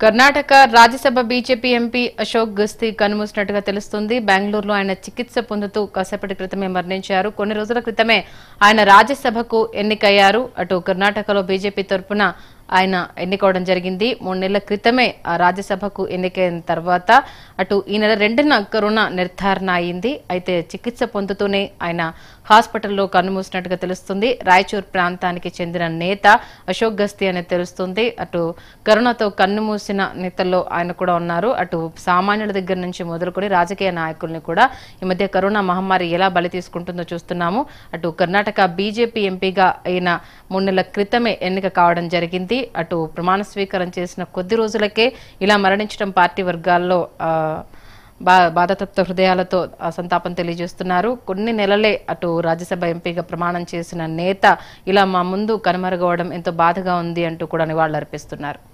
Karnataka Rajya Sabha BJP MP Ashok Gasti కన్నుమూసినట్టుగా తెలుస్తుంది బెంగళూరులో ఆయన చికిత్స పొందుతూ కాసేపటి క్రితమే మరణించారు కొన్ని రోజుల క్రితమే ఆయన రాజ్యసభకు ఎన్నికయ్యారు అటు కర్ణాటకలో బీజేపీ తరపున ఆయన ఎన్నికవడం జరిగింది మూడు నెలల క్రితమే ఆ రాజ్యసభకు ఎన్నికైన తర్వాత అటు ఈ నెల రెండున కరోనా నిర్ధారణ అయింది అయితే చికిత్స పొందుతూనే ఆయన హాస్పిటల్లో కన్నుమూసినట్టుగా తెలుస్తుంది రాయచూర్ ప్రాంతానికి చెందిన నేత అశోక్ గస్తీ అనేది తెలుస్తుంది అటు కరోనాతో కన్నుమూసిన నేతల్లో ఆయన కూడా ఉన్నారు అటు సామాన్యుల దగ్గర నుంచి మొదలుకొని రాజకీయ నాయకుల్ని కూడా ఈ మధ్య కరోనా మహమ్మారి ఎలా బలి తీసుకుంటుందో చూస్తున్నాము అటు కర్ణాటక బీజేపీ ఎంపీగా అయిన మూడు నెలల క్రితమే ఎన్నిక కావడం జరిగింది అటు ప్రమాణ స్వీకారం చేసిన కొద్ది రోజులకే ఇలా మరణించడం పార్టీ వర్గాల్లో ఆ, బా బాధతప్త హృదయాలతో ఆ సంతాపం తెలియజేస్తున్నారు కొన్ని నెలలే అటు రాజ్యసభ ఎంపీగా ప్రమాణం చేసిన నేత ఇలా మా ముందు కనుమరుగవడం ఎంతో బాధగా ఉంది అంటూ కూడా నివాళులర్పిస్తున్నారు